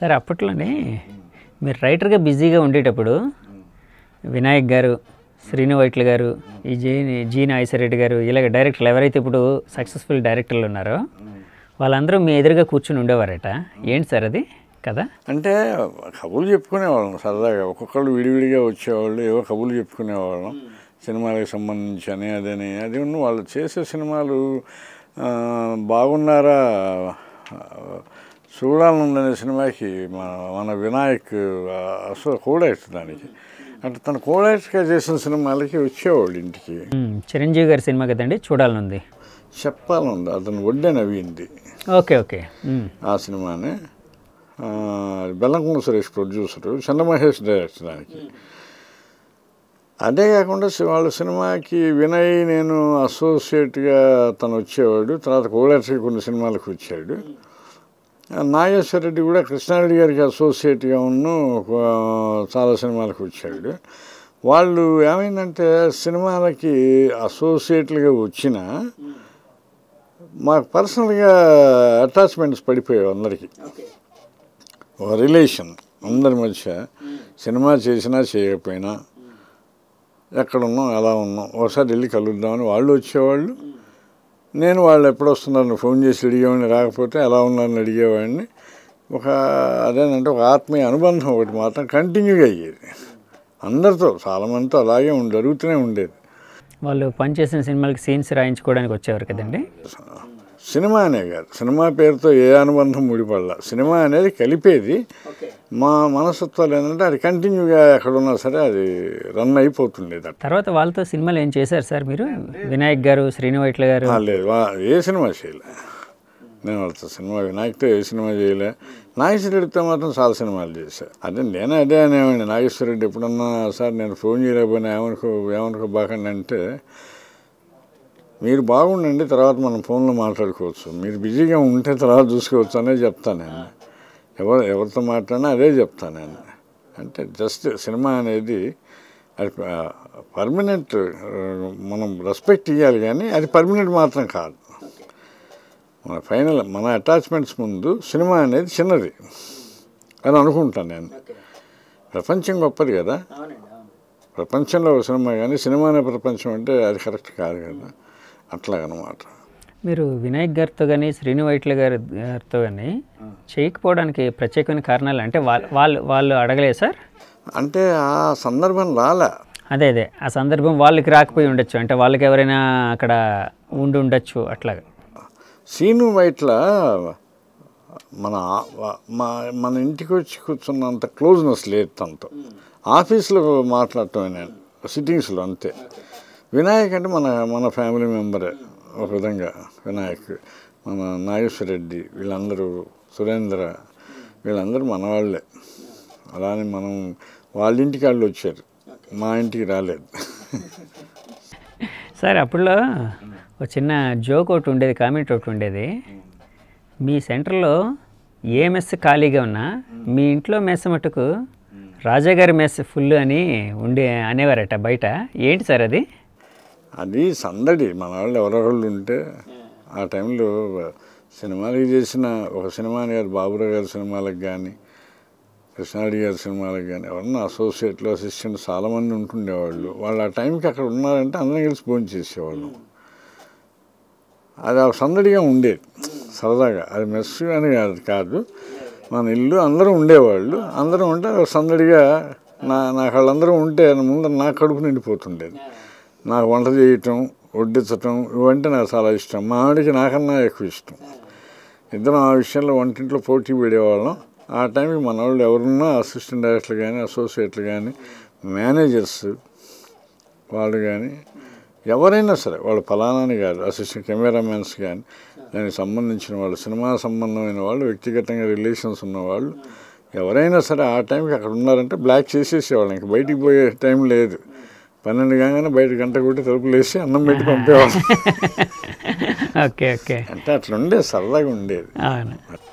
సరే అప్పట్లోనే మీరు రైటర్గా బిజీగా ఉండేటప్పుడు వినాయక్ గారు శ్రీను వైట్ల గారు ఈ జీ జీ నాగేశ్వరరెడ్డి గారు ఇలాగ డైరెక్టర్లు ఎవరైతే ఇప్పుడు సక్సెస్ఫుల్ డైరెక్టర్లు ఉన్నారో వాళ్ళందరూ మీ ఎదురుగా కూర్చుని ఉండేవారట ఏంటి సార్ అది కదా అంటే కబుర్లు చెప్పుకునేవాళ్ళం సరదాగా ఒక్కొక్కళ్ళు విడివిడిగా వచ్చేవాళ్ళు ఏవో కబుర్లు చెప్పుకునేవాళ్ళం సినిమాలకు సంబంధించి అని అదని అది ఉన్న వాళ్ళు చేసే సినిమాలు ఆ, బాగున్నారా ఆ, చూడాలనుందనే సినిమాకి మన మన వినాయక్ ఆ, అసలు కోడైట్ దానికి అంటే తను కోడైట్గా చేసిన సినిమాలకి వచ్చేవాళ్ళు ఇంటికి మ్మ్. చిరంజీవి గారి సినిమా కదండి చూడాలనుంది చెప్పాలంది అతను ఒడ్డే నవ్వింది ఓకే ఓకే మ్మ్. ఆ సినిమాని ఆ, బెల్లంకొండ సురేష్ ప్రొడ్యూసరు చంద్రమహేష్ డైరెక్టర్ దానికి అదే కాకుండా సి- వాళ్ళ సినిమాకి వినయ్ నేను అసోసియేట్గా తను వచ్చేవాడు తర్వాత కోడర్కి కొన్ని సినిమాలకు వచ్చాడు ఆ, నాగేశ్వరరెడ్డి కూడా కృష్ణారెడ్డి గారికి అసోసియేట్గా ఉన్న చాలా సినిమాలకు వచ్చాడు వాళ్ళు ఏమైందంటే సినిమాలకి అసోసియేట్లుగా వచ్చినా మాకు పర్సనల్గా అటాచ్మెంట్స్ పడిపోయాయి అందరికీ ఒక రిలేషన్ అందరి మధ్య సినిమా చేసినా చేయకపోయినా ఎక్కడ ఉన్నాం ఎలా ఉన్నాం ఒకసారి వెళ్ళి కలుద్దామని వాళ్ళు వచ్చేవాళ్ళు నేను వాళ్ళు ఎప్పుడు వస్తున్నారని ఫోన్ చేసి అడిగేవాడిని రాకపోతే ఎలా ఉన్నారని అడిగేవాడిని ఒక అదేనంటే ఒక ఆత్మీయ అనుబంధం ఒకటి మాత్రం కంటిన్యూగా అయ్యేది అందరితో చాలామందితో అలాగే ఉండి జరుగుతూనే ఉండేది వాళ్ళు పనిచేసిన సినిమాలకి సీన్స్ రాయించుకోవడానికి వచ్చేవారు కదండి సినిమా అనే కాదు సినిమా పేరుతో ఏ అనుబంధం ముడిపడలా సినిమా అనేది కలిపేది మా మనస్తత్వాలు ఏంటంటే అది కంటిన్యూగా ఎక్కడున్నా సరే అది రన్ అయిపోతుండేది అట్లా తర్వాత వాళ్ళతో సినిమాలు ఏం చేశారు సార్ మీరు వినాయక్ గారు శ్రీను వైట్ల గారు ఆ, లేదు వా- ఏ సినిమా చేయలే నేను వాళ్ళతో సినిమా వినాయక్తో ఏ సినిమా చేయలే నాగేశ్వరరెడ్డితో మాత్రం చాలా సినిమాలు చేశా అదే నేను అదే అనేవాడిని నాగేశ్వరరెడ్డి ఎప్పుడన్నా సార్ నేను ఫోన్ చేయలేకపోయినా ఏమనుకో ఏమనుకో బాకండి అంటే మీరు బాగుండండి తర్వాత మనం ఫోన్లో మాట్లాడుకోవచ్చు మీరు బిజీగా ఉంటే తర్వాత చూసుకోవచ్చు అనే చెప్తాను నేను ఎవరు ఎవరితో మాట్లాడినా అదే చెప్తాను నేను అంటే జస్ట్ సినిమా అనేది అది పర్మనెంట్ మనం రెస్పెక్ట్ ఇవ్వాలి కానీ అది పర్మనెంట్ మాత్రం కాదు మన ఫైనల్ మన అటాచ్మెంట్స్ ముందు సినిమా అనేది చిన్నది అని అనుకుంటాను నేను ప్రపంచం గొప్పది కదా ప్రపంచంలో ఒక సినిమా కానీ సినిమా అనే ప్రపంచం అంటే అది కరెక్ట్ కాదు కదా అట్లాగనమాట మీరు వినాయక్ గారితో కానీ శ్రీను వైట్ల గారి గారితో కానీ చేయకపోవడానికి ప్రత్యేకమైన కారణాలు అంటే వాళ్ళు వాళ్ళు వాళ్ళు అడగలేదు సార్ అంటే ఆ సందర్భం రాలే అదే అదే ఆ సందర్భం వాళ్ళకి రాకపోయి ఉండొచ్చు అంటే వాళ్ళకి ఎవరైనా అక్కడ ఉండి ఉండొచ్చు అట్లాగా సీను వైట్ల మన ఆ- వా- మా మన ఇంటికి వచ్చి కూర్చున్నంత క్లోజ్నెస్ లేదు తనతో ఆఫీస్లో మాట్లాడటం నేను సిట్టింగ్స్లో అంతే వినాయక్ అంటే మన మన ఫ్యామిలీ మెంబరే ఒక విధంగా వినాయక్ మన నాగేశ్వరరెడ్డి వీళ్ళందరూ సురేంద్ర వీళ్ళందరూ మన వాళ్ళే అలానే మనం వాళ్ళ ఇంటికి వాళ్ళు వచ్చారు మా ఇంటికి రాలేదు సార్ అప్పుడులో ఒక చిన్న జోక్ ఒకటి ఉండేది కామెంట్ ఒకటి ఉండేది మీ సెంటర్లో ఏ మెస్ ఖాళీగా ఉన్నా మీ ఇంట్లో మెస్ మటుకు రాజాగారి మెస్ ఫుల్ అని ఉండే అనేవారట బయట ఏంటి సార్ అది అది సందడి మన వాళ్ళు ఎవరెవళ్ళు ఉంటే ఆ టైంలో సినిమాలకి చేసిన ఒక సినిమా గారు బాబురావు గారి సినిమాలకు కానీ కృష్ణారెడ్డి గారి సినిమాలకు కానీ ఎవరన్నా అసోసియేట్లు అసిస్టెంట్ చాలామంది ఉంటుండేవాళ్ళు వాళ్ళు ఆ టైంకి అక్కడ ఉన్నారంటే అందరం కలిసి భోజనం చేసేవాళ్ళం అది ఆ సందడిగా ఉండేది సరదాగా అది మెస్ అని కాదు కాదు మన ఇల్లు అందరూ ఉండేవాళ్ళు అందరూ ఉంటే అది ఒక సందడిగా నా నాకు వాళ్ళందరూ ఉంటే ముందు నా కడుపు నిండిపోతుండేది నాకు వంట చేయటం వడ్డించటం ఇవంటే నాకు చాలా ఇష్టం మా ఆవిడకి నాకన్నా ఎక్కువ ఇష్టం ఇద్దరం ఆ విషయంలో వంటింట్లో పోటీ పడేవాళ్ళం ఆ టైంకి మన వాళ్ళు ఎవరున్నా అసిస్టెంట్ డైరెక్టర్లు కానీ అసోసియేట్లు కానీ మేనేజర్స్ వాళ్ళు కానీ ఎవరైనా సరే వాళ్ళు ఫలానాని కాదు అసిస్టెంట్ కెమెరామెన్స్ కానీ దానికి సంబంధించిన వాళ్ళు సినిమా సంబంధమైన వాళ్ళు వ్యక్తిగతంగా రిలేషన్స్ ఉన్నవాళ్ళు ఎవరైనా సరే ఆ టైంకి అక్కడ ఉన్నారంటే బ్లాక్ చేసేసేవాళ్ళు ఇంక బయటికి పోయే టైం లేదు పన్నెండు కాగానే బయట గంట కొట్టి తలుపులు వేసి అన్నం పెట్టి పంపేవాళ్ళం ఓకే ఓకే అంటే అట్లా ఉండేది సరదాగా ఉండేది అవును